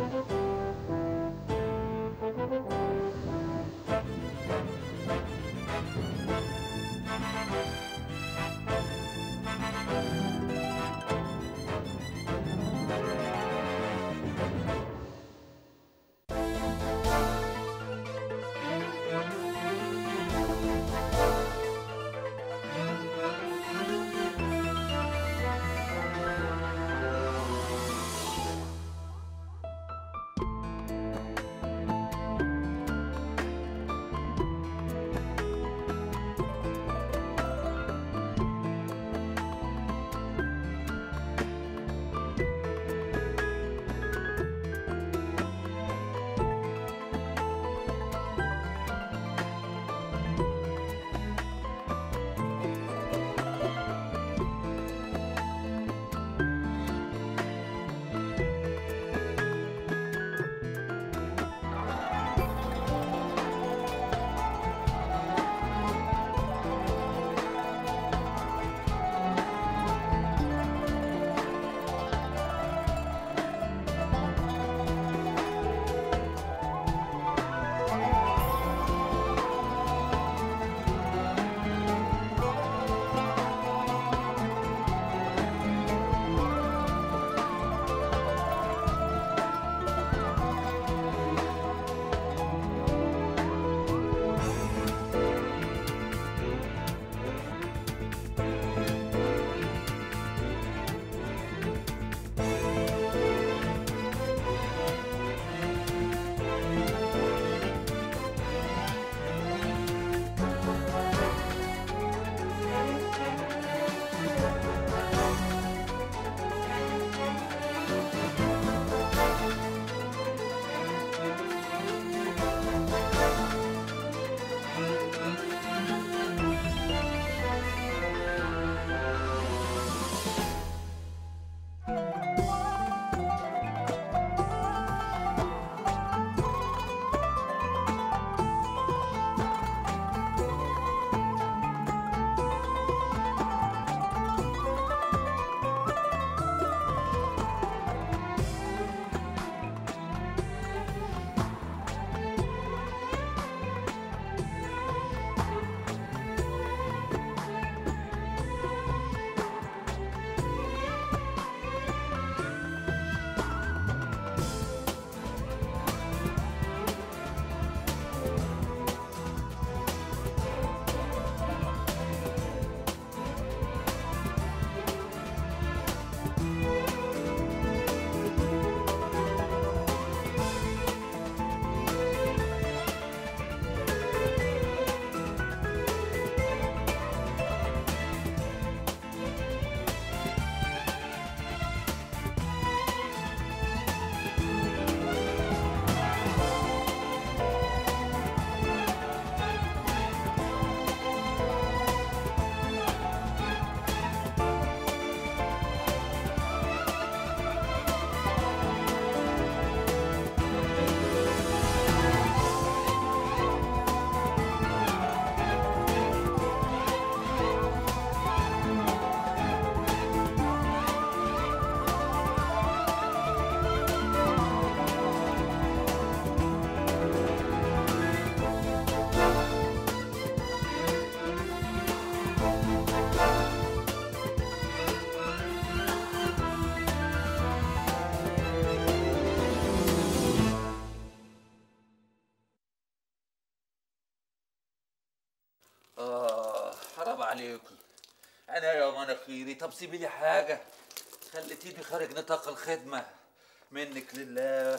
حرام عليكم انا يا مناخيري طب سيبي لي حاجه خليتيني خارج نطاق الخدمه منك لله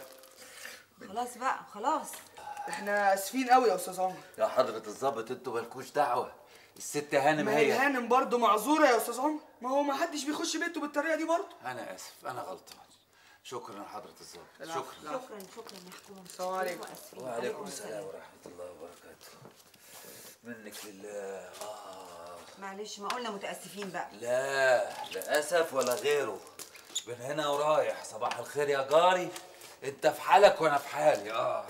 خلاص بقى خلاص احنا اسفين قوي يا استاذ عمر يا حضرة الظابط انتوا مالكوش دعوة الست هانم ما هي هي هانم برضه معذوره يا استاذ عمر ما هو ما حدش بيخش بيته بالطريقه دي برضه انا اسف انا غلطان شكرا حضرة الظابط العفو، شكرا العفو. شكرا شكرا يا حكومة السلام عليكم. وأسفين. وعليكم السلام ورحمة الله وبركاته منك لله آه معلش ما قلنا متأسفين بقى لا لا أسف ولا غيره من هنا ورايح صباح الخير يا جاري انت في حالك وانا في حالي اه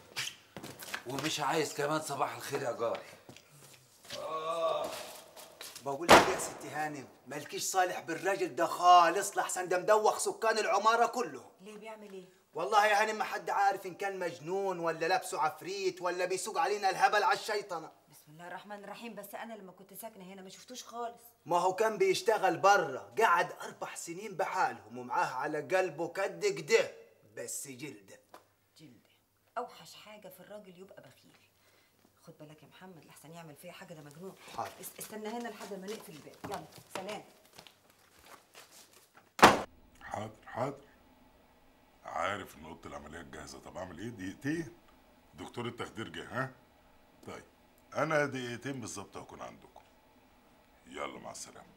ومش عايز كمان صباح الخير يا جاري آه بقول لك يا ست هانم مالكيش صالح بالراجل ده خالص لحسن ده مدوخ سكان العماره كلهم ليه بيعمل ايه والله يا هانم ما حد عارف ان كان مجنون ولا لابسه عفريت ولا بيسوق علينا الهبل على الشيطنه بسم الله الرحمن الرحيم بس انا لما كنت ساكنه هنا ما شفتوش خالص ما هو كان بيشتغل بره قعد اربع سنين بحالهم ومعاه على قلبه كد كده بس جلده جلده اوحش حاجه في الراجل يبقى بخيل خد بالك يا محمد لحسن يعمل فيا حاجه ده مجنون حاضر. اس- استنى هنا لحد ما نقفل الباب يلا سلام حاضر حاضر عارف ان اوضه العمليات جاهزه طب اعمل ايه دقيقتين دكتور التخدير جه ها طيب انا دقيقتين بالظبط هكون عندكم يلا مع السلامه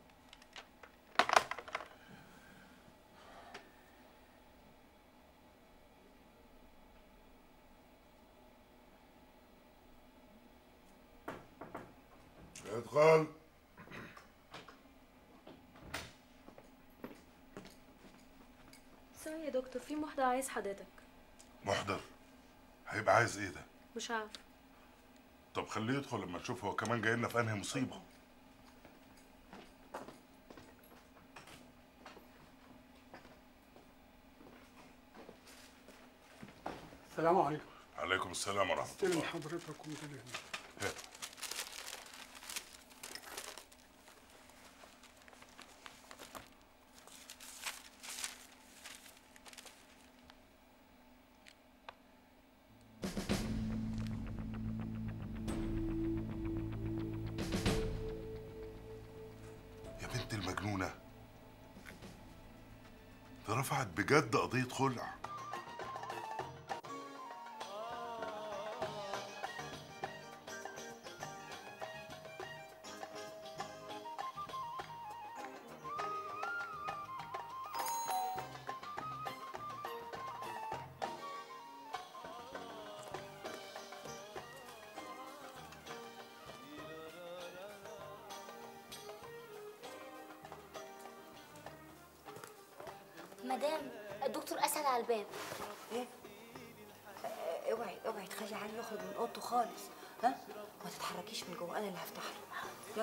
ادخل ثانية يا دكتور في محضر عايز حضرتك محضر هيبقى عايز ايه ده مش عارف طب خليه يدخل لما نشوف هو كمان جاي لنا في انهي مصيبه السلام عليكم عليكم السلام ورحمه استلم الله حضرتك وانت هنا هات. يا بنت المجنونة ده رفعت بجد قضية خلع مدام الدكتور اسد على الباب ايه آه، اوعي اوعي تخلي علي يخرج من اوضته خالص ها ما تتحركيش من جوه انا اللي هفتح له يلا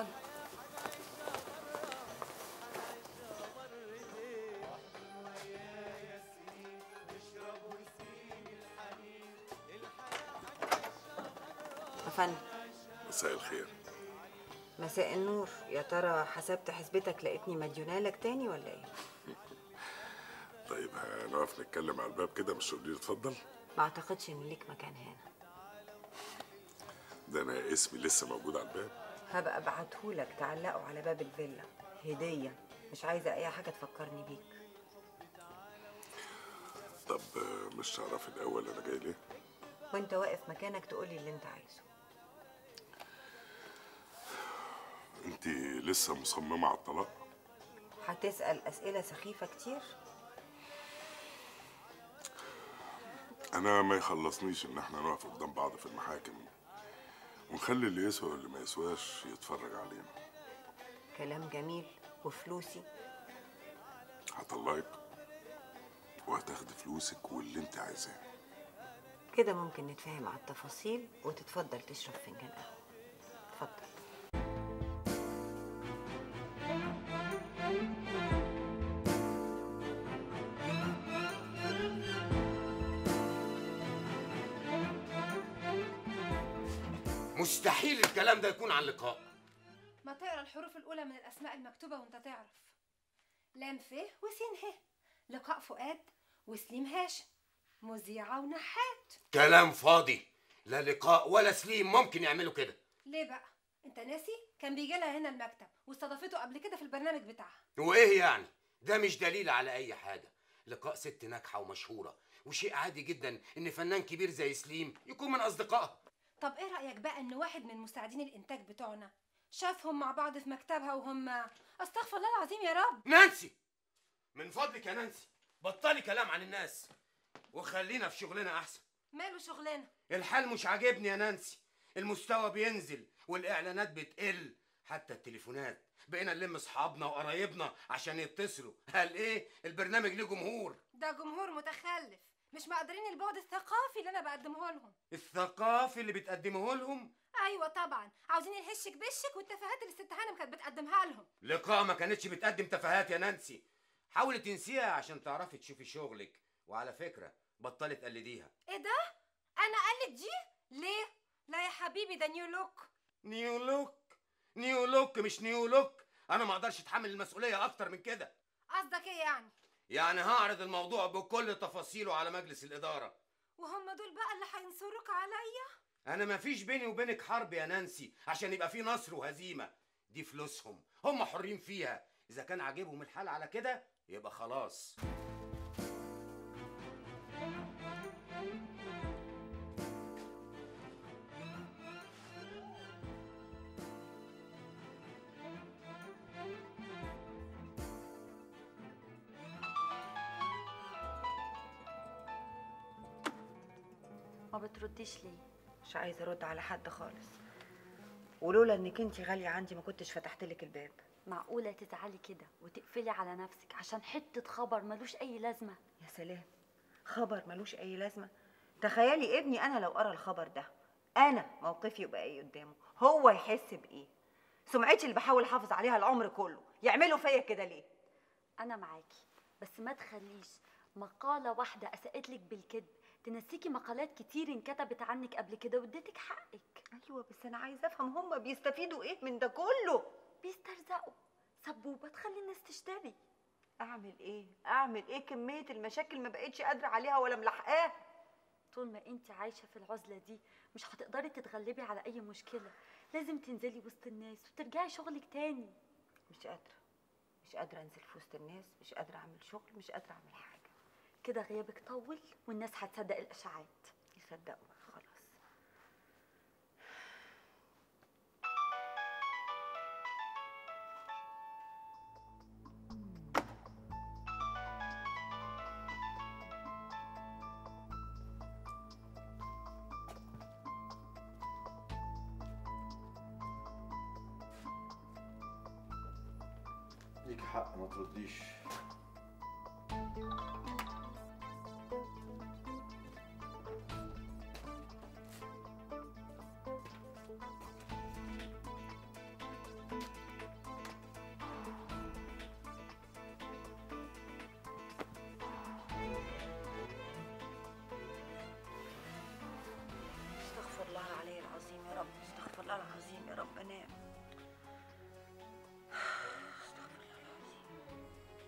يا فندم مساء الخير مساء النور يا ترى حسبت حسبتك لقيتني مديونالك تاني ولا ايه طيب هنقف نتكلم على الباب كده مش تقولي لي اتفضل ما اعتقدش ان ليك مكان هنا ده انا اسمي لسه موجود على الباب هبقى ابعتهولك تعلقه على باب الفيلا هديه مش عايزه اي حاجه تفكرني بيك طب آه، مش تعرفي الاول انا جاي ليه وانت واقف مكانك تقولي اللي انت عايزه انت لسه مصممه على الطلاق هتسال اسئله سخيفه كتير انا ما يخلصنيش ان احنا نقف قدام بعض في المحاكم ونخلي اللي يسوى واللي ما يسواش يتفرج علينا كلام جميل وفلوسي هطلعك وهتاخدي فلوسك واللي انت عايزاه كده ممكن نتفاهم على التفاصيل وتتفضل تشرب فنجان قهوه اتفضل مستحيل الكلام ده يكون عن لقاء ما تقرا الحروف الأولى من الأسماء المكتوبة وأنت تعرف لام ف وسين ه لقاء فؤاد وسليم هاشم مذيعة ونحات كلام فاضي لا لقاء ولا سليم ممكن يعملوا كده ليه بقى؟ أنت ناسي؟ كان بيجي لها هنا المكتب واستضافته قبل كده في البرنامج بتاعها وايه يعني ده مش دليل على اي حاجه لقاء ست ناجحه ومشهوره وشيء عادي جدا ان فنان كبير زي سليم يكون من اصدقائها طب إيه رأيك بقى إن واحد من مساعدين الإنتاج بتوعنا شافهم مع بعض في مكتبها وهم أستغفر الله العظيم يا رب نانسي من فضلك يا نانسي بطلي كلام عن الناس وخلينا في شغلنا احسن ماله شغلانة الحال مش عاجبني يا نانسي المستوى بينزل والاعلانات بتقل حتى التليفونات بقينا نلم اصحابنا وقرايبنا عشان يتصلوا قال ايه البرنامج ليه جمهور ده جمهور متخلف مش مقدرين البعد الثقافي اللي انا بقدمه لهم الثقافي اللي بتقدمه لهم ايوه طبعا عاوزين الهشك بشك والتفاهات اللي الست هانم كانت بتقدمها لهم لقاء ما كانتش بتقدم تفاهات يا نانسي حاولي تنسيها عشان تعرفي تشوفي شغلك وعلى فكرة بطلي تقلديها ايه ده انا قلت دي ليه لا يا حبيبي ده نيو لوك نيو لوك نيو لوك مش نيو لوك انا ما اقدرش اتحمل المسؤولية اكتر من كده قصدك ايه يعني يعني هعرض الموضوع بكل تفاصيله على مجلس الإدارة وهم دول بقى اللي هينصروك عليا انا ما فيش بيني وبينك حرب يا نانسي عشان يبقى في نصر وهزيمة دي فلوسهم هم حرين فيها اذا كان عاجبهم الحال على كده يبقى خلاص ما بترديش ليه مش عايزه ارد على حد خالص ولولا انك انت غاليه عندي ما كنتش فتحت لك الباب معقولة تزعلي كده وتقفلي على نفسك عشان حتة خبر ملوش أي لازمة يا سلام خبر ملوش اي لازمه تخيلي ابني انا لو قرا الخبر ده انا موقفي يبقى ايه قدامه هو يحس بايه سمعتي اللي بحاول احافظ عليها العمر كله يعملوا فيا كده ليه أنا معاكي بس ما تخليش مقالة واحدة أساءت لك بالكذب تنسيكي مقالات كتير انكتبت عنك قبل كده واديتك حقك ايوه بس انا عايزه افهم هم بيستفيدوا ايه من ده كله بيسترزقوا سبوبة تخلي الناس تشتري اعمل ايه اعمل ايه كميه المشاكل ما بقتش قادره عليها ولا ملحقاها طول ما انت عايشة في العزلة دي مش هتقدري تتغلبي على أي مشكلة لازم تنزلي وسط الناس وترجعي شغلك تاني مش قادره مش قادره انزل في وسط الناس مش قادره اعمل شغل مش قادره اعمل حاجه كده غيابك طول والناس هتصدق الإشاعات يصدقوا خلاص ليك حق ما ترديش استغفر الله العلي العظيم يا رب استغفر الله العظيم يا رب انام استغفر الله العظيم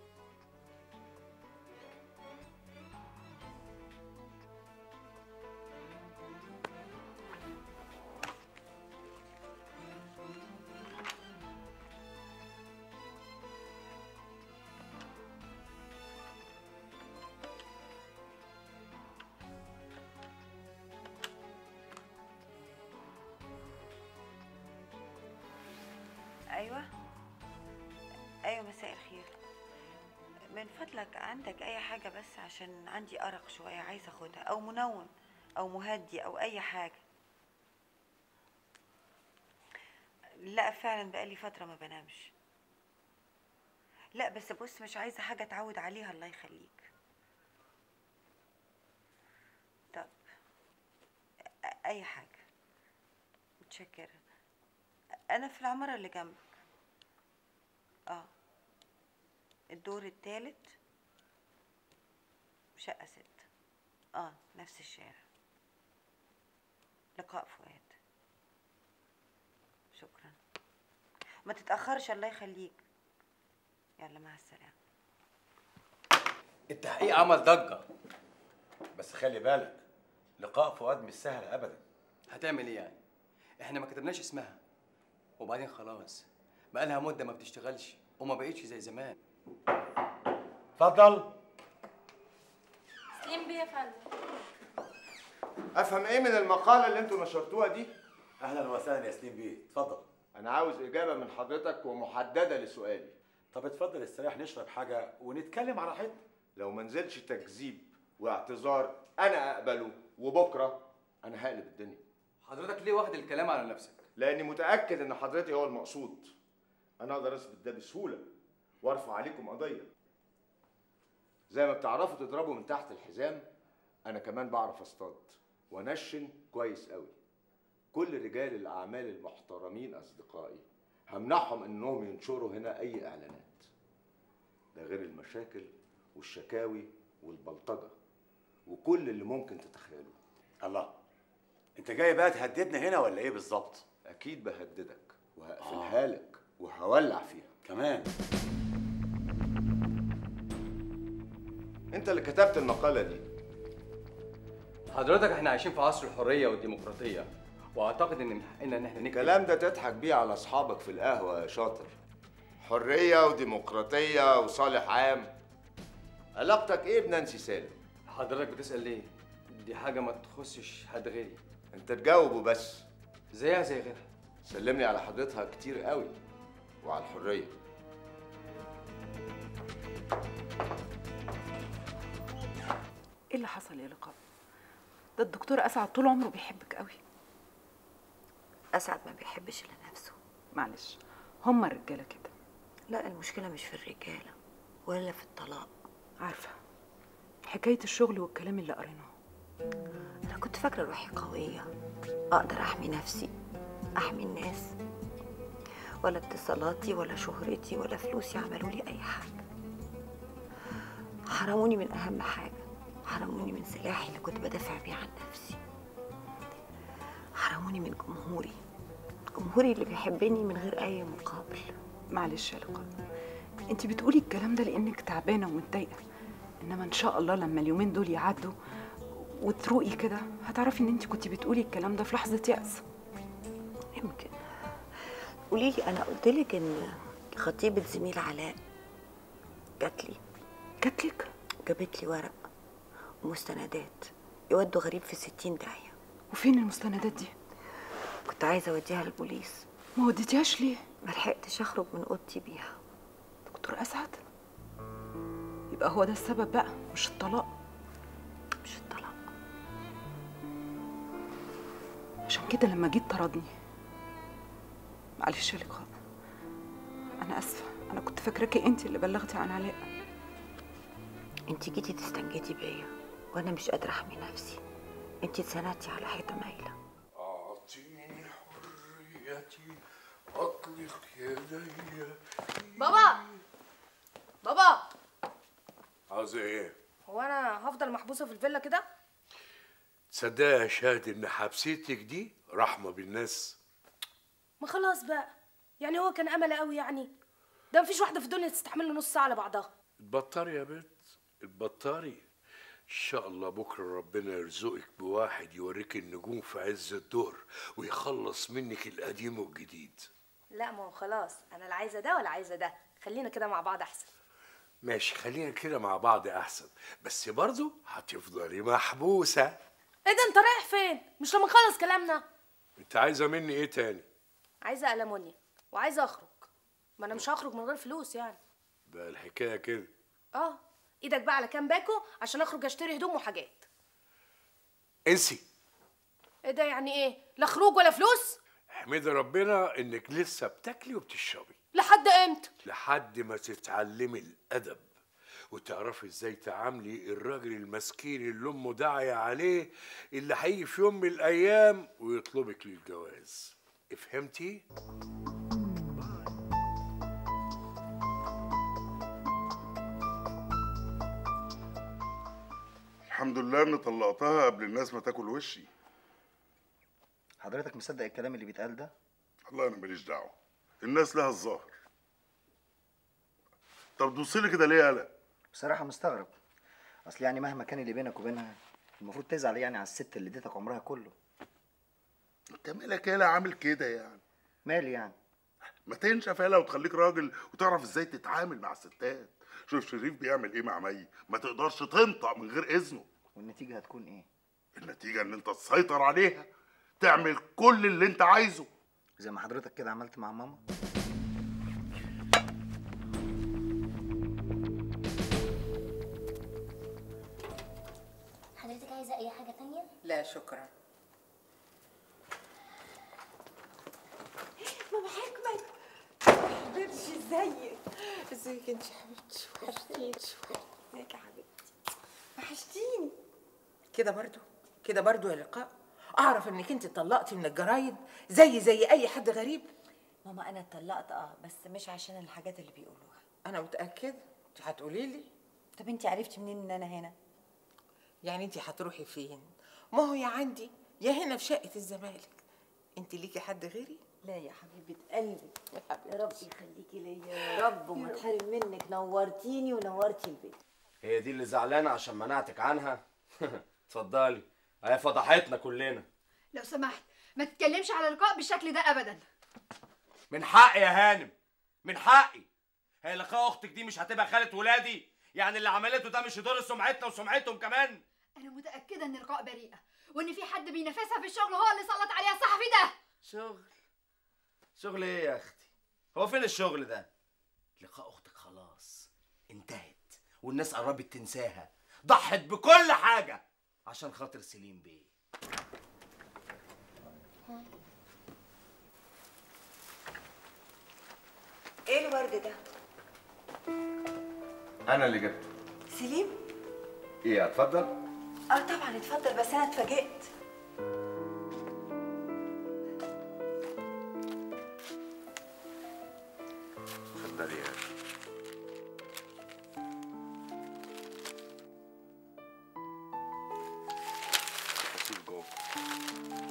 ايوه ايوه مساء الخير من فضلك عندك اي حاجه بس عشان عندي ارق شويه عايزه اخدها او منوم او مهدي او اي حاجه لا فعلا بقالي فتره ما بنامش لا بس بص مش عايزه حاجه اتعود عليها الله يخليك طب أ- اي حاجه متشكره انا في العماره اللي جنبك اه الدور التالت شقه ست اه نفس الشارع لقاء فؤاد شكرا ما تتاخرش الله يخليك يلا مع السلامه التحقيق عمل ضجة بس خلي بالك لقاء فؤاد مش سهل ابدا هتعمل ايه يعني؟ احنا ما كتبناش اسمها وبعدين خلاص بقالها مدة ما بتشتغلش وما بقتش زي زمان اتفضل سليم بيه يا فندم افهم ايه من المقاله اللي انتوا نشرتوها دي اهلا وسهلا يا سليم بيه اتفضل انا عاوز اجابه من حضرتك ومحدده لسؤالي طب اتفضل استريح نشرب حاجه ونتكلم على راحتنا لو ما نزلش تكذيب واعتذار انا اقبله وبكره انا هقلب الدنيا حضرتك ليه واخد الكلام على نفسك؟ لاني متاكد ان حضرتي هو المقصود انا اقدر اثبت ده بسهوله وارفع عليكم قضيه زي ما بتعرفوا تضربوا من تحت الحزام انا كمان بعرف اصطاد وانشن كويس قوي كل رجال الاعمال المحترمين اصدقائي همنعهم انهم ينشروا هنا اي اعلانات ده غير المشاكل والشكاوي والبلطجه وكل اللي ممكن تتخيلوه الله انت جاي بقى تهددنا هنا ولا ايه بالظبط اكيد بهددك وهقفلها لك وهولع فيها كمان انت اللي كتبت المقاله دي حضرتك احنا عايشين في عصر الحريه والديمقراطيه واعتقد ان من حقنا ان احنا نكتب الكلام ده تضحك بيه على اصحابك في القهوه يا شاطر حريه وديمقراطيه وصالح عام علاقتك ايه بنانسي سالم حضرتك بتسال ليه دي حاجه ما تخصش حد غيري انت تجاوب وبس زيها زي غيرها سلم لي على حضرتها كتير قوي وعلى الحريه ايه اللي حصل يا لقاء ده الدكتور اسعد طول عمره بيحبك قوي اسعد ما بيحبش الا نفسه معلش هما الرجاله كده لا المشكله مش في الرجاله ولا في الطلاق عارفه حكايه الشغل والكلام اللي قريناه انا كنت فاكره روحي قويه اقدر احمي نفسي احمي الناس ولا اتصالاتي ولا شهرتي ولا فلوسي عملوا لي اي حاجه حرموني من اهم حاجه حرموني من سلاحي اللي كنت بدافع بيه عن نفسي حرموني من جمهوري جمهوري اللي بيحبني من غير اي مقابل معلش يا لقاء انت بتقولي الكلام ده لانك تعبانه ومتضايقه انما ان شاء الله لما اليومين دول يعدوا وتروقي كده هتعرفي ان انت كنت بتقولي الكلام ده في لحظه يأس يمكن قولي لي انا قلت لك ان خطيبه زميل علاء جات لي جات لك جابت لي ورق ومستندات يودوا غريب في ستين داهيه وفين المستندات دي كنت عايزه اوديها للبوليس ما وديتيهاش ليه ما لحقتش اخرج من اوضتي بيها دكتور اسعد يبقى هو ده السبب بقى مش الطلاق مش الطلاق عشان كده لما جيت طردني معلش يا لقاء انا اسفه انا كنت فاكراكي انت اللي بلغتي عن علاء انت جيتي تستنجدي بيا وانا مش قادره احمي نفسي انت اتسندتي على حيطه مايله أعطيني حريتي أطلق يدي بابا بابا عاوز إيه؟ هو انا هفضل محبوسه في الفيلا كده تصدق يا شاهد إن حبستك دي رحمة بالناس ما خلاص بقى يعني هو كان امل قوي يعني ده مفيش واحده في الدنيا تستحمل له نص ساعه على بعضها اتبطري يا بنت اتبطري ان شاء الله بكره ربنا يرزقك بواحد يوريك النجوم في عز الظهر ويخلص منك القديم والجديد لا ما هو خلاص انا لا عايزه ده ولا عايزه ده خلينا كده مع بعض احسن ماشي خلينا كده مع بعض احسن بس برضه هتفضلي محبوسه ايه ده انت رايح فين مش لما نخلص كلامنا انت عايزه مني ايه تاني عايزه ألمونيا وعايزه اخرج ما انا مش هخرج من غير فلوس يعني بقى الحكايه كده اه ايدك بقى على كام باكو عشان اخرج اشتري هدوم وحاجات انسي ايه ده يعني ايه لا خروج ولا فلوس احمدي ربنا انك لسه بتاكلي وبتشربي لحد امتى لحد ما تتعلمي الادب وتعرفي ازاي تعاملي الراجل المسكين اللي امه داعيه عليه اللي هيجي في يوم من الايام ويطلبك للجواز فهمتي الحمد لله اني طلقتها قبل الناس ما تاكل وشي حضرتك مصدق الكلام اللي بيتقال ده والله انا ماليش دعوه الناس لها الظاهر طب توصلي كده ليه يالا بصراحه مستغرب اصل يعني مهما كان اللي بينك وبينها المفروض تزعل يعني على الست اللي اديتك عمرها كله انت مالك يالا عامل كده يعني مالي يعني ما تنشف يالا وتخليك راجل وتعرف ازاي تتعامل مع الستات شوف شريف بيعمل ايه مع مي ما تقدرش تنطق من غير اذنه والنتيجه هتكون ايه النتيجه ان انت تسيطر عليها تعمل كل اللي انت عايزه زي ما حضرتك كده عملت مع ماما حضرتك عايزه اي حاجه تانية لا شكرا ماما حكمت حبيبتي ازيك ازيك انت يا حبيبتي وحشتيني ازيك يا حبيبتي وحشتيني كده برضو كده برضو يا لقاء اعرف انك انت اتطلقتي من الجرايد زي زي اي حد غريب ماما انا اتطلقت اه بس مش عشان الحاجات اللي بيقولوها انا متاكده انت هتقولي لي طب انت عرفتي منين ان انا هنا يعني انت هتروحي فين ما هو يا عندي يا هنا في شقه الزمالك انت ليكي حد غيري لا يا حبيبه قلبي يا رب يخليكي ليا يا رب وما تحرم منك نورتيني ونورتي البيت هي دي اللي زعلانه عشان منعتك عنها اتفضلي هي فضحتنا كلنا لو سمحت ما تتكلمش على لقاء بالشكل ده ابدا من حقي يا هانم من حقي هي لقاء اختك دي مش هتبقى خالة ولادي يعني اللي عملته ده مش يضر سمعتنا وسمعتهم كمان انا متاكده ان لقاء بريئه وان في حد بينافسها في الشغل هو اللي سلط عليها الصحفي ده شغل شغل ايه يا اختي هو فين الشغل ده لقاء اختك خلاص انتهت والناس قربت تنساها ضحت بكل حاجه عشان خاطر سليم بيه ايه الورد ده انا اللي جبته سليم ايه اتفضل اه طبعا اتفضل بس انا اتفاجئت اتفضلي يا هاشم. هسيب جوه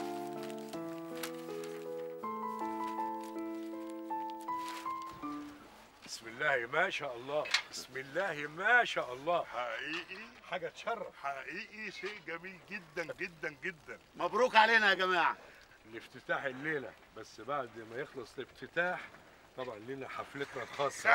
بسم الله ما شاء الله بسم الله ما شاء الله حقيقي حاجه تشرف حقيقي شيء جميل جدا جدا جدا مبروك علينا يا جماعه الافتتاح الليله بس بعد ما يخلص الافتتاح طبعا لنا حفلتنا الخاصه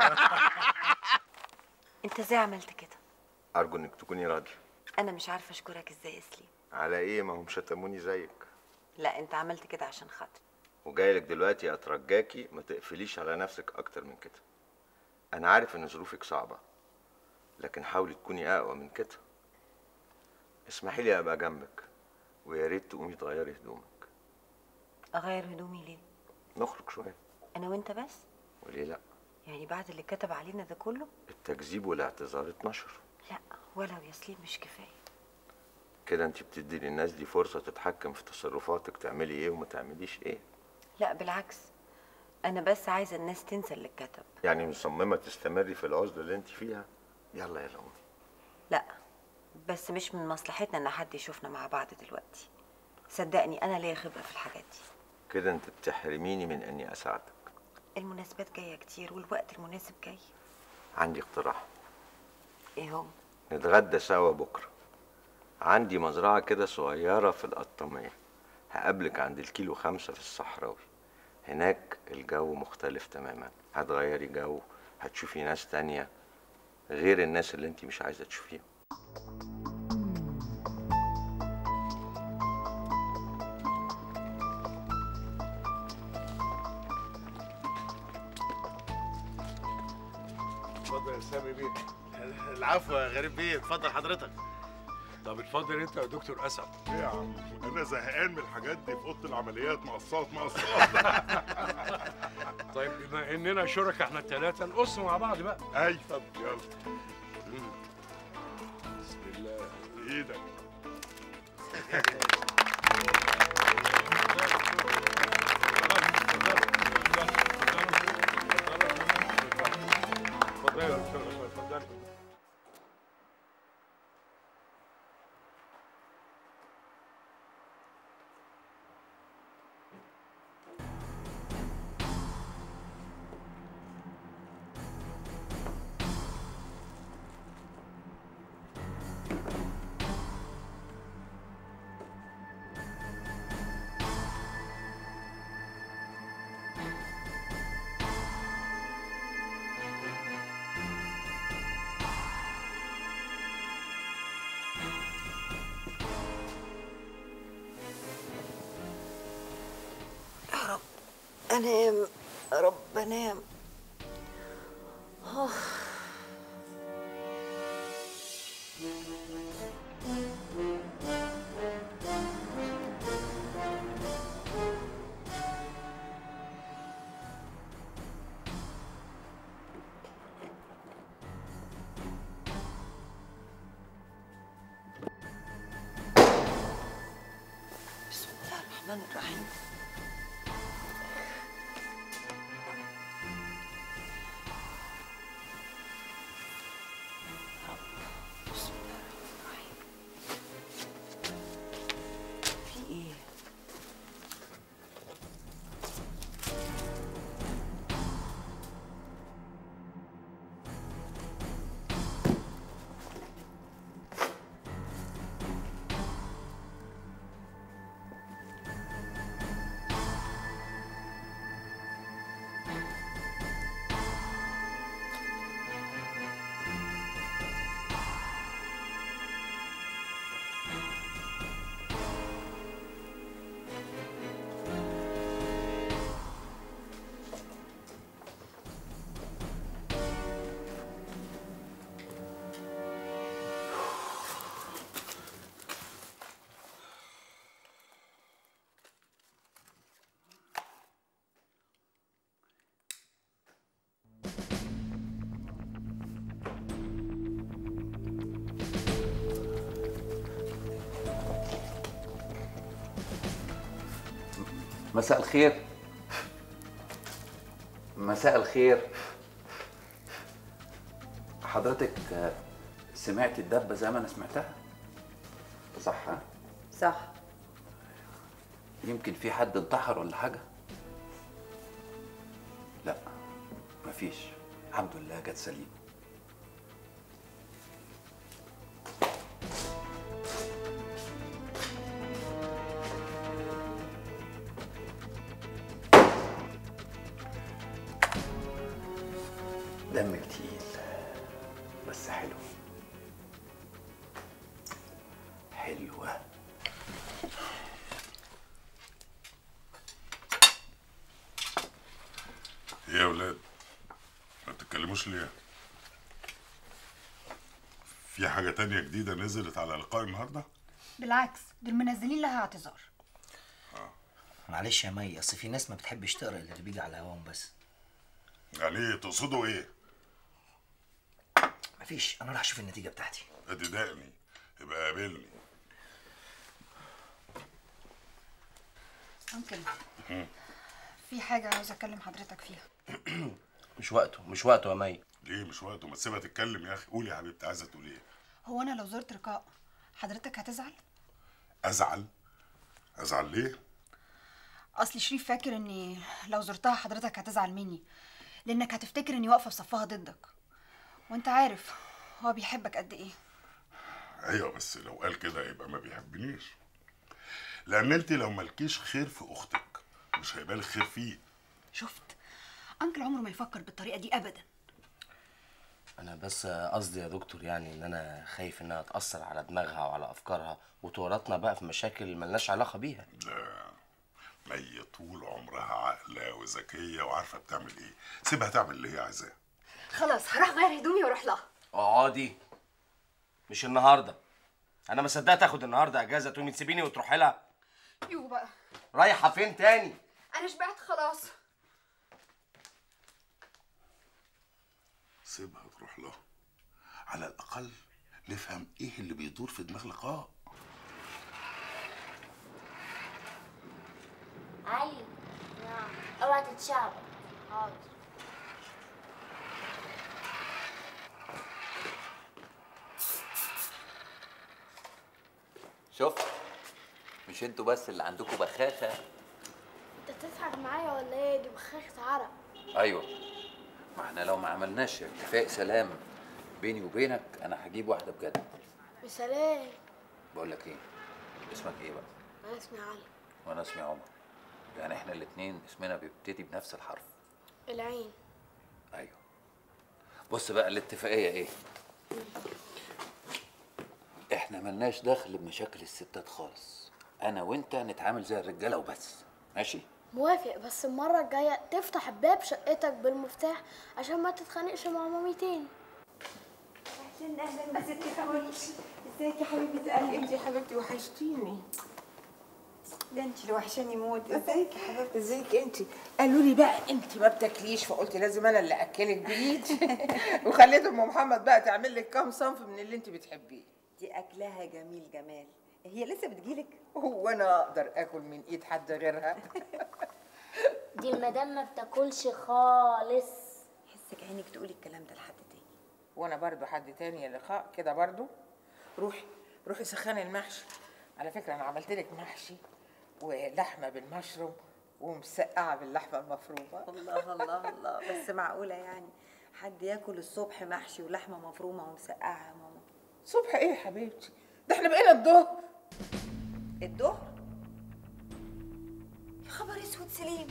انت ازاي عملت كده ارجو انك تكوني راضيه انا مش عارفه اشكرك ازاي يا سليم على ايه ما هم شتموني زيك لا انت عملت كده عشان خاطري وجاي لك دلوقتي اترجاكي ما تقفليش على نفسك اكتر من كده انا عارف ان ظروفك صعبه لكن حاولي تكوني اقوى من كده اسمحي لي ابقى جنبك ويا ريت تقومي تغيري هدومك اغير هدومي ليه نخرج شويه انا وانت بس وليه لا يعني بعد اللي كتب علينا ده كله التكذيب والاعتذار اتنشر لا ولو يا سليم مش كفايه كده انت بتدي للناس دي فرصه تتحكم في تصرفاتك تعملي ايه وما تعمليش ايه لا بالعكس انا بس عايزه الناس تنسى اللي اتكتب يعني مصممه تستمري في العزله اللي انت فيها يلا يا لؤمي لا بس مش من مصلحتنا ان حد يشوفنا مع بعض دلوقتي صدقني انا ليا خبره في الحاجات دي كده انت بتحرميني من اني اساعدك المناسبات جايه كتير والوقت المناسب جاي عندي اقتراح ايه هو نتغدى سوا بكره عندي مزرعه كده صغيره في القطاميه هقابلك عند الكيلو خمسة في الصحراوي هناك الجو مختلف تماما هتغيري جو هتشوفي ناس تانية غير الناس اللي انت مش عايزة تشوفيهم اتفضل يا سامي بيه العفو يا غريب بيه اتفضل حضرتك طب اتفضل انت يا دكتور اسعد ايه يا عم انا زهقان من الحاجات دي في اوضه العمليات مقصات مقصات طيب بما اننا شركاء احنا الثلاثه نقص مع بعض بقى اي طب يلا بسم الله ايدك اتفضل يا دكتور اتفضل يا رب انام يا رب انام آه. الرحمن الرحيم بسم الله الرحمن الرحيم في ايه مساء الخير مساء الخير حضرتك آه، سمعت الدبة زي ما أنا سمعتها صح ها؟ صح يمكن في حد انتحر ولا حاجة لا مفيش الحمد لله جت سليم دمك تقيل بس حلو حلوة ايه يا ولاد ما بتتكلموش ليه في حاجة تانية جديدة نزلت على لقاء النهاردة بالعكس دول منزلين لها اعتذار معلش يا مي اصل في ناس ما بتحبش تقرا اللي بيجي على هواهم بس يعني ايه تقصدوا ايه مفيش انا راح اشوف النتيجه بتاعتي ادي دقني يبقى قابلني ممكن مم. في حاجة عاوز أكلم حضرتك فيها مش وقته مش وقته يا مي ليه مش وقته ما تسيبها تتكلم يا اخي قولي يا حبيبتي عايزه تقول ايه هو أنا لو زرت رقاء حضرتك هتزعل؟ ازعل ازعل ليه أصل شريف فاكر إني لو زرتها حضرتك هتزعل مني لأنك هتفتكر إني واقفة في صفها ضدك وأنت عارف هو بيحبك قد إيه ايوه بس لو قال كده يبقى ما بيحبنيش لان انت لو مالكيش خير في اختك مش هيبقى لك خير فيه شفت أنكل عمره ما يفكر بالطريقة دي أبدا انا بس قصدي يا دكتور يعني ان انا خايف انها تاثر على دماغها وعلى افكارها وتورطنا بقى في مشاكل ملناش علاقه بيها لا مي طول عمرها عاقله وذكيه وعارفه بتعمل ايه سيبها تعمل اللي هي عايزاه خلاص هروح غير هدومي واروح لها اقعدي مش النهارده انا ما صدقت اخد النهارده اجازه تقومي تسيبيني وتروحي لها يو بقى رايحه فين تاني أنا شبعت خلاص سيبها تروح لها على الاقل نفهم ايه اللي بيدور في دماغ لقاء علي نعم اوعى تتشعب حاضر شفت مش انتوا بس اللي عندكم بخاخة انت بتضحك معايا ولا ايه دي بخاخة عرق ايوه ما احنا لو ما عملناش اتفاق سلام بيني وبينك انا هجيب واحدة بجد بسلام بقول لك ايه اسمك ايه بقى انا اسمي علي وانا اسمي عمر يعني احنا الاتنين اسمنا بيبتدي بنفس الحرف العين ايوه بص بقى الاتفاقيه ايه احنا ملناش دخل بمشاكل الستات خالص انا وانت نتعامل زي الرجاله وبس ماشي موافق بس المرة الجاية تفتح باب شقتك بالمفتاح عشان ما تتخانقش مع مامي تاني اهلا اهلا ما ستي حواليش ازيك يا حبيبه قلبي انت يا حبيبتي وحشتيني ده انت اللي وحشاني موت ازيك يا حبيبتي ازيك انت قالوا لي بقى انت ما بتاكليش فقلت لازم انا اللي اكلك بايدي وخليت ام محمد بقى تعمل لك كام صنف من اللي انت بتحبيه دي اكلها جميل جمال هي لسه بتجيلك هو انا اقدر اكل من ايد حد غيرها دي المدام ما بتاكلش خالص حسك عينك تقولي الكلام ده لحد تاني وانا برضو حد تاني يا لقاء كده برضو روحي روحي سخني المحشي على فكره انا عملت لك محشي ولحمه بالمشروم ومسقعه باللحمه المفرومه الله الله الله بس معقولة يعني حد ياكل الصبح محشي ولحمة مفرومة ومسقعة يا ماما صبح ايه يا حبيبتي ده احنا بقينا الظهر الظهر يا خبر اسود سليم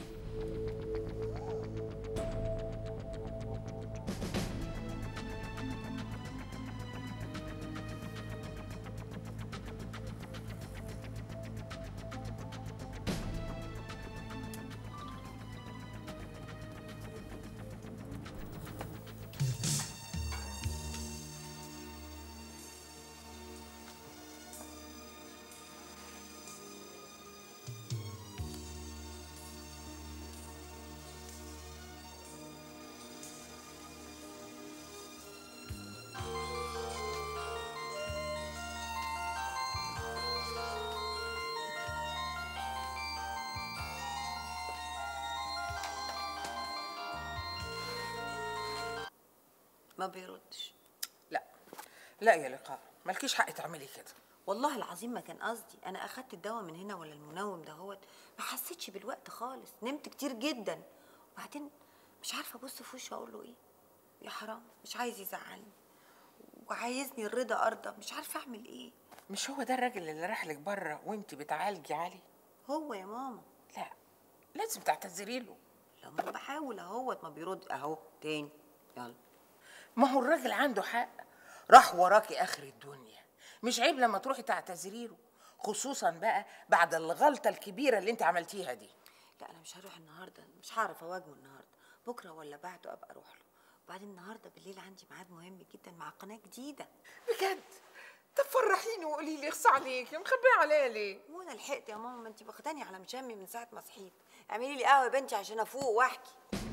ما بيردش لا لا يا لقاء مالكيش حق تعملي كده والله العظيم ما كان قصدي انا اخدت الدواء من هنا ولا المنوم دهوت ما حسيتش بالوقت خالص نمت كتير جدا وبعدين مش عارفه ابص في وشه اقول له ايه يا حرام مش عايز يزعلني وعايزني الرضا ارضى مش عارفه اعمل ايه مش هو ده الراجل اللي راح لك بره وانت بتعالجي عليه هو يا ماما لا لازم تعتذري له لما بحاول اهوت ما بيرد اهو تاني يلا ما هو الراجل عنده حق راح وراكي اخر الدنيا مش عيب لما تروحي تعتذري له خصوصا بقى بعد الغلطه الكبيره اللي انت عملتيها دي لا انا مش هروح النهارده مش هعرف اواجهه النهارده بكره ولا بعده ابقى اروح له وبعدين النهارده بالليل عندي ميعاد مهم جدا مع قناه جديده بجد طب فرحيني وقولي لي اخص عليكي مخبيه عليا ليه وانا لحقت يا ماما ما انت واخداني على مشامي من ساعه ما صحيت اعملي لي قهوه يا بنتي عشان افوق واحكي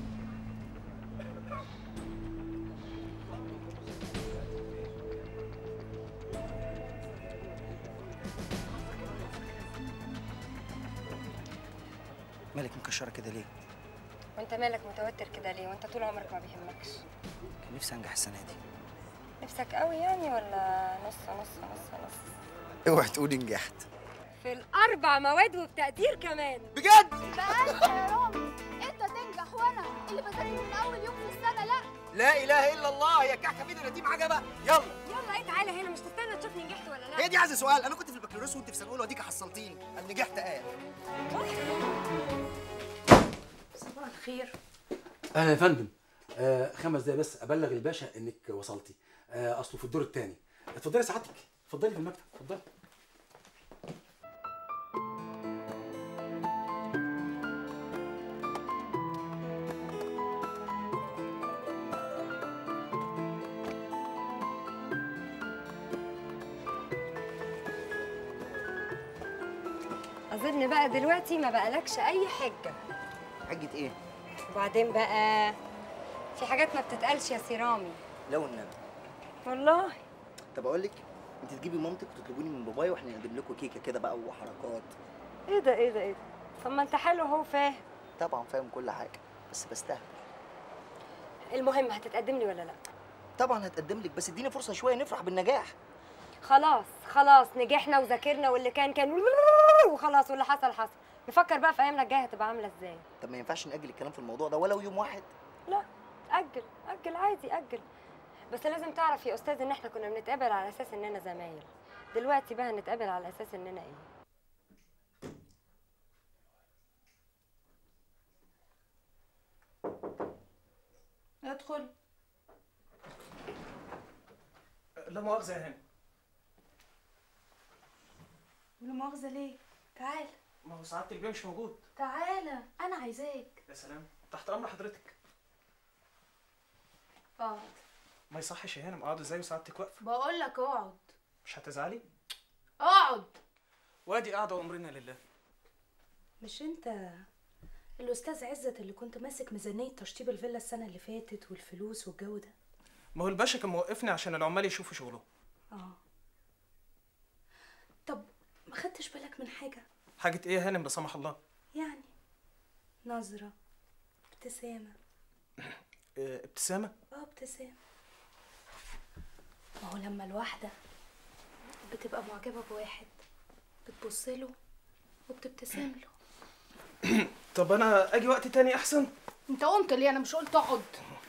مالك مكشره كده ليه وانت مالك متوتر كده ليه وانت طول عمرك ما بيهمكش كان نفسي انجح السنه دي نفسك قوي يعني ولا نص نص نص نص اوعي تقولي نجحت في الاربع مواد وبتقدير كمان بجد بقى انت يا رامي انت تنجح وانا اللي بذاكر من اول يوم في السنه لا لا اله الا الله يا كحكه فين النديم عجبه يلا يلا ايه تعالى هنا مش تستنى تشوفني نجحت ولا لا هي دي عايزه سؤال انا كنت في البكالوريوس وانت في سنه اولى وديك حصلتيني قال نجحت قال صباح الخير اهلا يا فندم آه خمس دقايق بس ابلغ الباشا انك وصلتي آه اصله في الدور الثاني اتفضلي سعادتك اتفضلي في المكتب اتفضلي اظن بقى دلوقتي ما بقالكش اي حجه حجه ايه وبعدين بقى في حاجات ما بتتقالش يا سيرامي لو النبي والله طب اقول لك انت تجيبي مامتك وتطلبوني من بابايا واحنا نقدم لكم كيكه كده بقى وحركات ايه ده ايه ده ايه ده طب ما انت حلو اهو فاهم طبعا فاهم كل حاجه بس بستهبل المهم هتتقدم لي ولا لا طبعا هتقدم لك بس اديني فرصه شويه نفرح بالنجاح خلاص خلاص نجحنا وذاكرنا واللي كان كان وخلاص واللي حصل حصل نفكر بقى في ايامنا الجايه هتبقى عامله ازاي طب ما ينفعش ناجل الكلام في الموضوع ده ولو يوم واحد لا اجل اجل عادي اجل بس لازم تعرف يا استاذ ان احنا كنا بنتقابل على اساس اننا زمايل دلوقتي بقى نتقابل على اساس اننا ايه ادخل لا مؤاخذة يا هاني لا مؤاخذة ليه؟ تعال ما هو سعادة البيه مش موجود تعالى أنا عايزاك يا سلام تحت أمر حضرتك اقعد ما يصحش يا هانم اقعد ازاي وسعادتك واقفة بقول لك اقعد مش هتزعلي اقعد وادي قاعدة وأمرنا لله مش انت الاستاذ عزت اللي كنت ماسك ميزانيه تشطيب الفيلا السنه اللي فاتت والفلوس والجو ده ما هو الباشا كان موقفني عشان العمال يشوفوا شغلهم اه طب ما خدتش بالك من حاجه حاجه ايه يا هانم لا سمح الله يعني نظره ابتسامه آه، ابتسامه اه ابتسامه ما هو لما الواحده بتبقى معجبه بواحد بتبص له وبتبتسم له طب انا اجي وقت تاني احسن انت قمت ليه انا مش قلت اقعد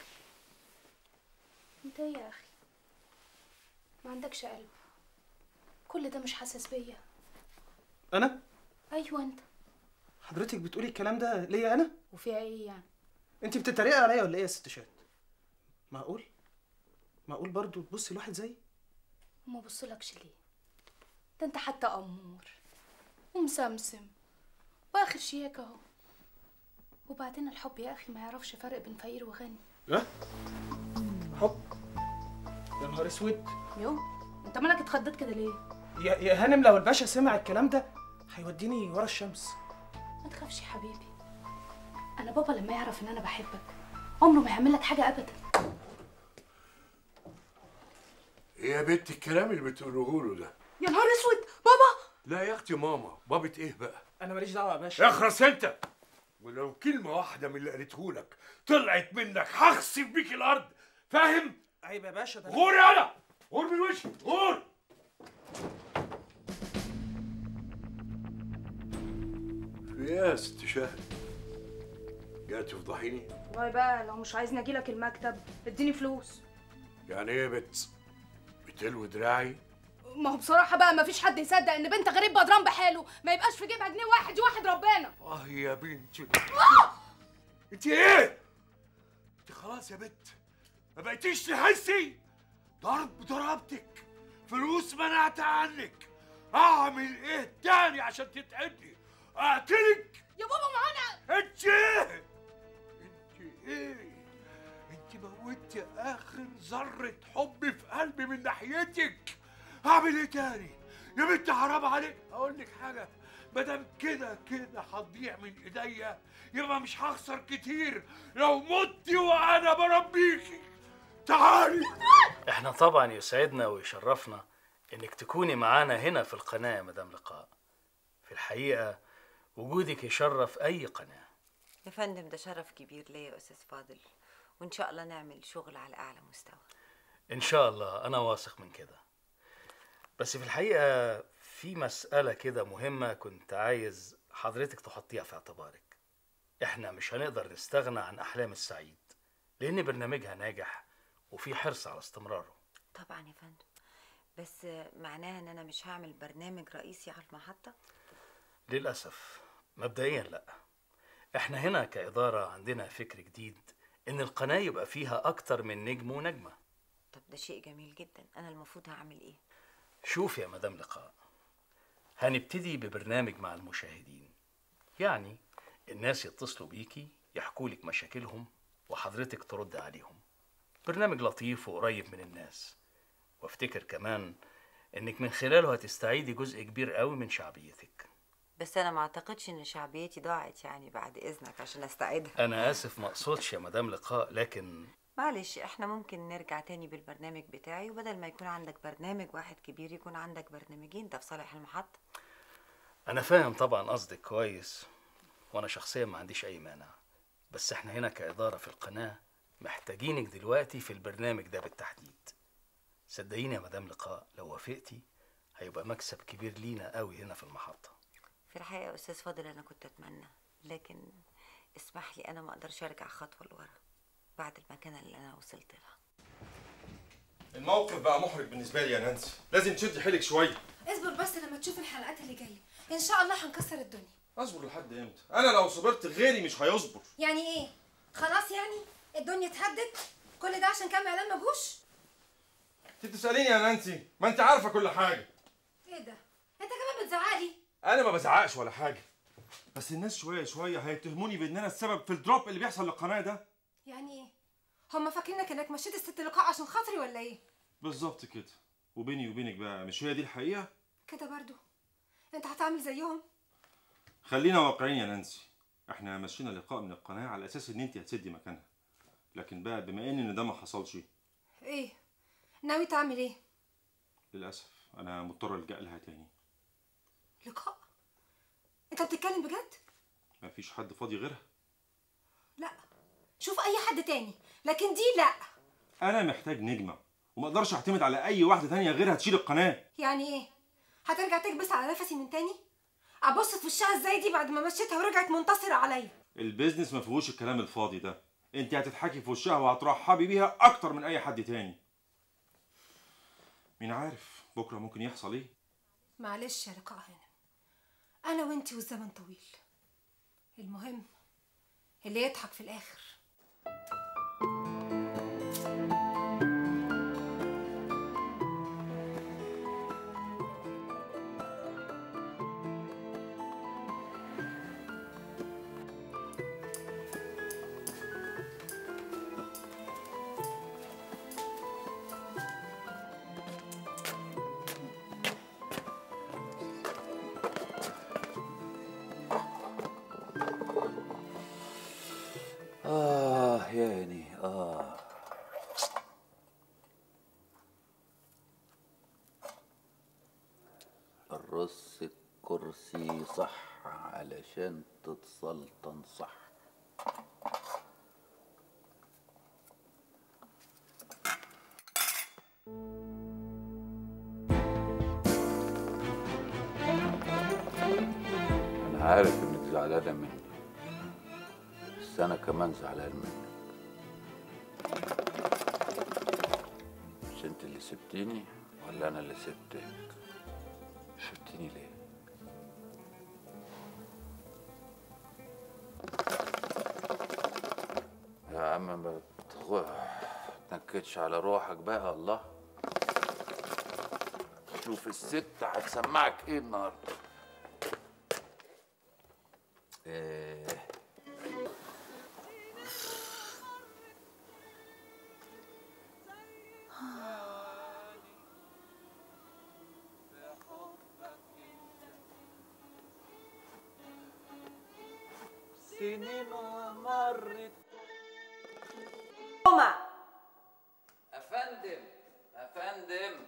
انت ايه يا اخي ما عندكش قلب كل ده مش حاسس بيا انا ايوه انت حضرتك بتقولي الكلام ده ليا انا وفيها ايه يعني انت بتتريقي عليا ولا ايه يا ست شات معقول معقول برضو تبصي لواحد زيي وما بصلكش ليه ده انت حتى امور ومسمسم واخر شياك اهو وبعدين الحب يا اخي ما يعرفش فرق بين فقير وغني ها حب يا نهار اسود يو انت مالك اتخضيت كده ليه يا يا هانم لو الباشا سمع الكلام ده هيوديني ورا الشمس ما تخافش يا حبيبي انا بابا لما يعرف ان انا بحبك عمره ما يعمل لك حاجه ابدا ايه يا بنت الكلام اللي بتقوله له ده يا نهار اسود بابا لا يا اختي ماما بابت ايه بقى انا ماليش دعوه يا باشا اخرس انت ولو كلمة واحدة من اللي قالته لك طلعت منك هخسف بيك الأرض فاهم؟ عيب يا باشا ده غور يالا غور من وشي غور في ايه يا ست شهد؟ جاي تفضحيني؟ والله بقى لو مش عايزني اجيلك المكتب اديني فلوس يعني ايه يا بت؟ بتلوي دراعي؟ ما هو بصراحه بقى ما فيش حد يصدق ان بنت غريب بدران بحاله ما يبقاش في جيبها جنيه واحد يوحد ربنا اه يا بنتي انت ايه؟ انت خلاص يا بت ما بقيتيش تحسي ضرب ضربتك فلوس منعت عنك اعمل ايه تاني عشان تتعدي اقتلك يا بابا ما انا انت ايه انت ايه انت موتي اخر ذره حب في قلبي من ناحيتك اعمل ايه تاني يا بنت حرام عليك اقول لك حاجه مادام كده كده هتضيع من ايديا يبقى مش هخسر كتير لو مت وانا بربيكي تعالي احنا طبعا يسعدنا ويشرفنا انك تكوني معانا هنا في القناة يا مدام لقاء في الحقيقة وجودك يشرف اي قناة يا فندم ده شرف كبير ليا يا استاذ فاضل وان شاء الله نعمل شغل على اعلى مستوى ان شاء الله انا واثق من كده بس في الحقيقة في مسألة كده مهمة كنت عايز حضرتك تحطيها في اعتبارك احنا مش هنقدر نستغنى عن احلام السعيد لان برنامجها ناجح وفي حرص على استمراره طبعا يا فندم بس معناها ان انا مش هعمل برنامج رئيسي على المحطه للأسف مبدئيا لا احنا هنا كإدارة عندنا فكر جديد ان القناة يبقى فيها اكتر من نجم ونجمة طب ده شيء جميل جدا انا المفروض هعمل ايه شوف يا مدام لقاء هنبتدي ببرنامج مع المشاهدين يعني الناس يتصلوا بيكي يحكوا لك مشاكلهم وحضرتك ترد عليهم برنامج لطيف وقريب من الناس وافتكر كمان انك من خلاله هتستعيدي جزء كبير قوي من شعبيتك بس انا ما اعتقدش ان شعبيتي ضاعت يعني بعد اذنك عشان استعيدها انا اسف ما اقصدش يا مدام لقاء لكن معلش احنا ممكن نرجع تاني بالبرنامج بتاعي وبدل ما يكون عندك برنامج واحد كبير يكون عندك برنامجين ده في صالح المحطة انا فاهم طبعا قصدك كويس وانا شخصيا ما عنديش اي مانع بس احنا هنا كإدارة في القناة محتاجينك دلوقتي في البرنامج ده بالتحديد صدقيني يا مدام لقاء لو وافقتي هيبقى مكسب كبير لينا قوي هنا في المحطة في الحقيقة يا استاذ فاضل انا كنت اتمنى لكن اسمح لي انا ما اقدرش ارجع خطوة لورا بعد المكانة اللي انا وصلت لها الموقف بقى محرج بالنسبه لي يا نانسي لازم تشدي حيلك شويه اصبر بس لما تشوف الحلقات اللي جايه ان شاء الله هنكسر الدنيا اصبر لحد امتى انا لو صبرت غيري مش هيصبر يعني ايه خلاص يعني الدنيا اتهدت كل ده عشان كام اعلان مجوش انت بتساليني يا نانسي ما انت عارفه كل حاجه ايه ده انت كمان بتزعقلي انا ما بزعقش ولا حاجه بس الناس شويه شويه هيتهموني بان انا السبب في الدروب اللي بيحصل للقناه ده يعني ايه هما فاكرينك انك مشيت الست لقاء عشان خاطري ولا ايه بالظبط كده وبيني وبينك بقى مش هي دي الحقيقه كده برضو انت هتعمل زيهم خلينا واقعيين يا نانسي احنا مشينا لقاء من القناه على اساس ان انت هتسدي مكانها لكن بقى بما ان ده ما حصلش ايه ناوي تعمل ايه للاسف انا مضطر الجا لها تاني بتتكلم بجد مفيش حد فاضي غيرها لا شوف اي حد تاني لكن دي لا انا محتاج نجمه وما اقدرش اعتمد على اي واحده تانية غيرها تشيل القناه يعني ايه هترجع تكبس على نفسي من تاني ابص في وشها ازاي دي بعد ما مشيتها ورجعت منتصره عليا البيزنس ما فيهوش الكلام الفاضي ده انت هتضحكي في وشها وهترحبي بيها اكتر من اي حد تاني مين عارف بكره ممكن يحصل ايه معلش يا لقاء هانم انا وانتي والزمن طويل المهم اللي يضحك في الاخر آه يعني آه الرص الكرسي صح علشان تتسلطن صح أنا عارف إنك زعلانة مني بس أنا كمان زعلان منك مش أنت اللي سبتيني ولا أنا اللي سبتك؟ سبتيني ليه؟ يا عم ما تغ- تنكدش على روحك بقى الله شوف الست هتسمعك ايه النهارده إيه. سنين مرت هما افندم افندم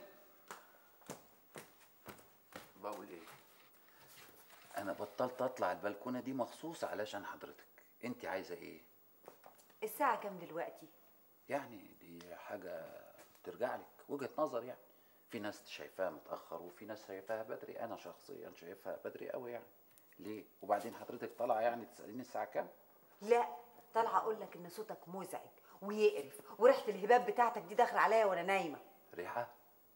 بقول ايه انا بطلت اطلع البلكونه دي مخصوص علشان حضرتك انت عايزه ايه الساعة كام دلوقتي؟ يعني دي حاجه ترجع لك وجهه نظر يعني في ناس شايفاها متاخر وفي ناس شايفاها بدري انا شخصيا شايفها بدري قوي يعني ليه وبعدين حضرتك طالعه يعني تساليني الساعه كام لا طالعة أقول لك إن صوتك مزعج ويقرف وريحة الهباب بتاعتك دي داخلة عليا وأنا نايمة ريحه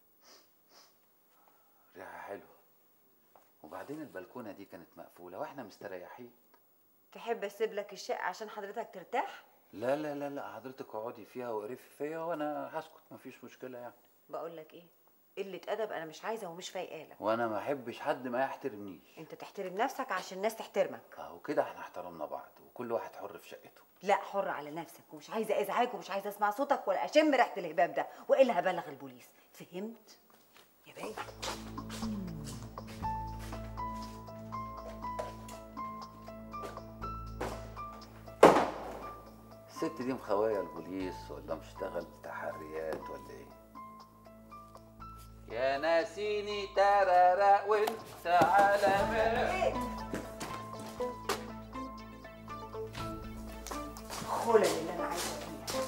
ريحه حلوه وبعدين البلكونه دي كانت مقفوله واحنا مستريحين تحب أسيب لك الشقة عشان حضرتك ترتاح؟ لا لا لا لا حضرتك اقعدي فيها وقرفي فيا وانا هسكت مفيش مشكله يعني بقول لك إيه؟ قلة أدب أنا مش عايزة ومش فايقالك وانا ما احبش حد ما يحترمنيش أنت تحترم نفسك عشان الناس تحترمك اهو كده احنا احترمنا بعض وكل واحد حر في شقته لا حر على نفسك ومش عايزة أزعجك ومش عايزة أسمع صوتك ولا أشم ريحة الهباب ده وإلا هبلغ البوليس فهمت؟ يا باي الست دي مخوايه البوليس ولا مشتغل تحريات ولا ايه يا ناسيني ترارا وانت على بالي خلل اللي أنا عايزة فيها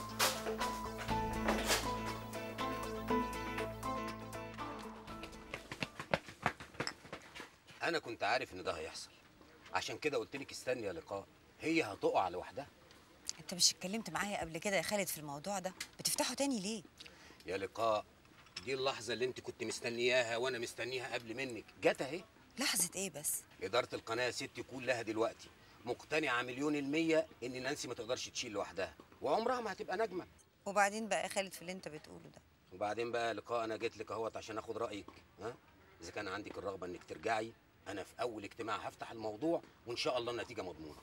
انا كنت عارف ان ده هيحصل عشان كده قلت لك استني يا لقاء هي هتقع لوحدها انت مش اتكلمت معايا قبل كده يا خالد في الموضوع ده بتفتحه تاني ليه يا لقاء دي اللحظه اللي انت كنت مستنياها وانا مستنيها قبل منك جت اهي لحظه ايه بس اداره القناه يا ستي كلها دلوقتي مقتنعه مليون المية ان نانسي ما تقدرش تشيل لوحدها وعمرها ما هتبقى نجمه وبعدين بقى يا خالد في اللي انت بتقوله ده وبعدين بقى لقاء انا جيت لك اهوت عشان اخد رايك ها اذا كان عندك الرغبه انك ترجعي انا في اول اجتماع هفتح الموضوع وان شاء الله النتيجه مضمونه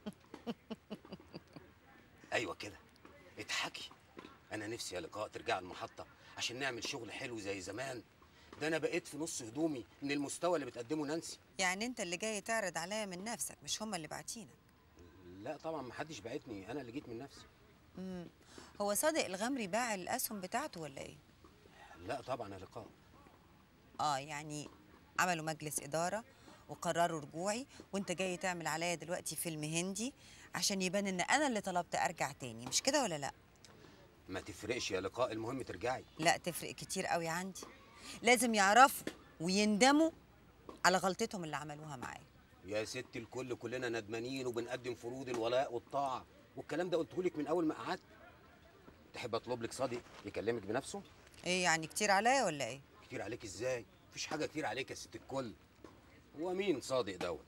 ايوه كده اضحكي انا نفسي يا لقاء ترجع المحطه عشان نعمل شغل حلو زي زمان ده انا بقيت في نص هدومي من المستوى اللي بتقدمه نانسي يعني انت اللي جاي تعرض عليا من نفسك مش هما اللي باعتينك لا طبعا ما حدش بعتني انا اللي جيت من نفسي امم هو صادق الغمري باع الاسهم بتاعته ولا ايه لا طبعا يا لقاء اه يعني عملوا مجلس اداره وقرروا رجوعي وانت جاي تعمل عليا دلوقتي فيلم هندي عشان يبان ان انا اللي طلبت ارجع تاني مش كده ولا لا ما تفرقش يا لقاء المهم ترجعي لا تفرق كتير قوي عندي لازم يعرفوا ويندموا على غلطتهم اللي عملوها معايا يا ست الكل كلنا ندمانين وبنقدم فروض الولاء والطاعه والكلام ده قلته لك من اول ما قعدت تحب اطلب لك صديق يكلمك بنفسه ايه يعني كتير عليا ولا ايه كتير عليك ازاي مفيش حاجه كتير عليك يا ست الكل هو مين صادق دوت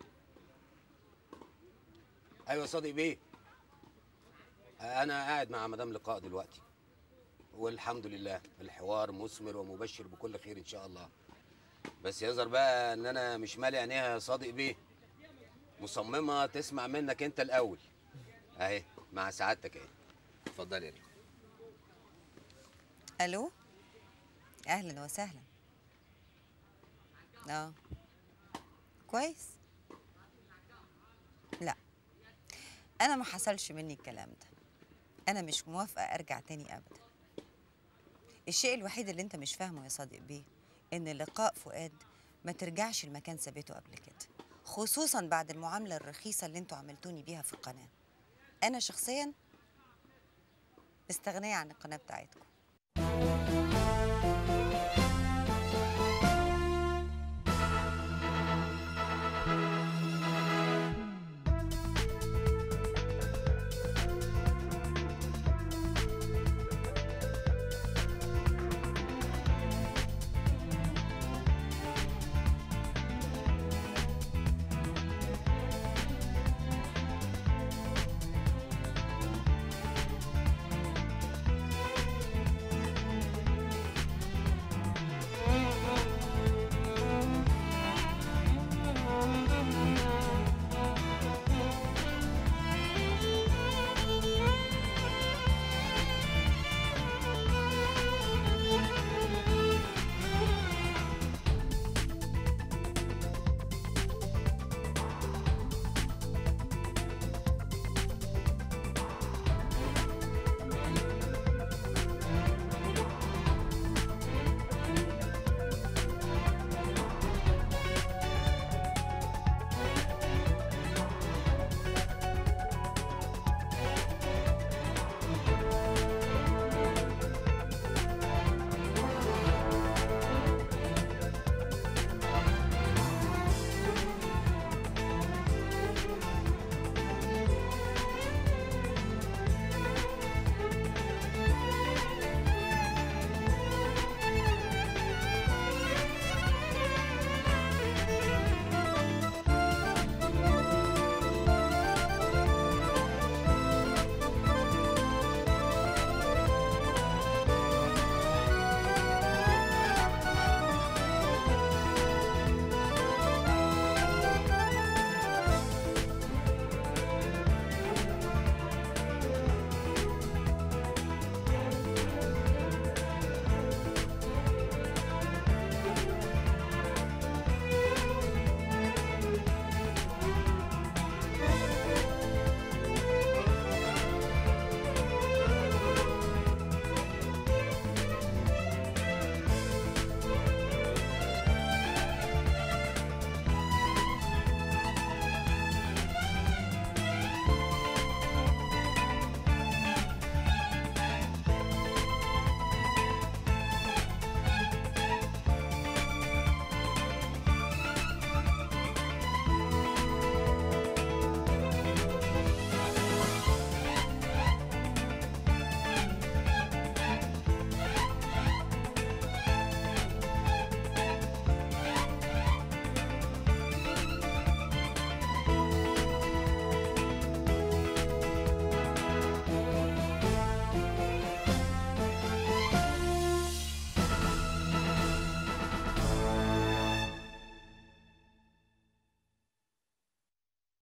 ايوه صادق بيه انا قاعد مع مدام لقاء دلوقتي والحمد لله الحوار مثمر ومبشر بكل خير ان شاء الله بس يظهر بقى ان انا مش مالي عينيها يا صادق بيه مصممه تسمع منك انت الاول اهي مع سعادتك اهي اتفضلي يا لقاء الو اهلا وسهلا اه كويس لا انا ما حصلش مني الكلام ده انا مش موافقه ارجع تاني ابدا الشيء الوحيد اللي انت مش فاهمه يا صادق بيه ان لقاء فؤاد ما ترجعش المكان سابته قبل كده خصوصا بعد المعامله الرخيصه اللي انتوا عملتوني بيها في القناه انا شخصيا مستغنيه عن القناه بتاعتكم